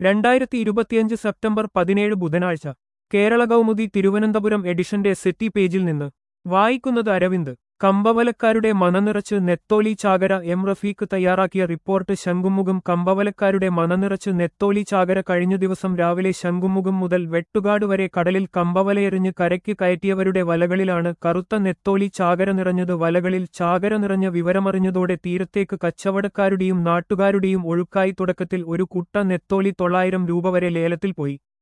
രണ്ടായിരത്തി ഇരുപത്തിയഞ്ച് സെപ്റ്റംബർ പതിനേഴ് ബുധനാഴ്ച കേരള കൗമുദി തിരുവനന്തപുരം എഡിഷന്റെ സെറ്റി പേജിൽ നിന്ന് വായിക്കുന്നത് അരവിന്ദ് കമ്പവലക്കാരുടെ മനനിറച്ച് നെത്തോലി ചാകര എം റഫീഖ് തയ്യാറാക്കിയ റിപ്പോർട്ട് ശംഖുമുഖം കമ്പവലക്കാരുടെ മനനിറച്ച് നെത്തോലി ചാകര കഴിഞ്ഞ ദിവസം രാവിലെ ശംഖുമുഖം മുതൽ വെട്ടുകാട് വരെ കടലിൽ കമ്പവലയെറിഞ്ഞ് കരയ്ക്ക് കയറ്റിയവരുടെ വലകളിലാണ് കറുത്ത നെത്തോലി ചാകര നിറഞ്ഞത് വലകളിൽ ചാകര നിറഞ്ഞ വിവരമറിഞ്ഞതോടെ തീരത്തേക്ക് കച്ചവടക്കാരുടെയും നാട്ടുകാരുടെയും ഒഴുക്കായി തുടക്കത്തിൽ ഒരു കുട്ട നെത്തോലി തൊള്ളായിരം രൂപ വരെ ലേലത്തിൽ പോയി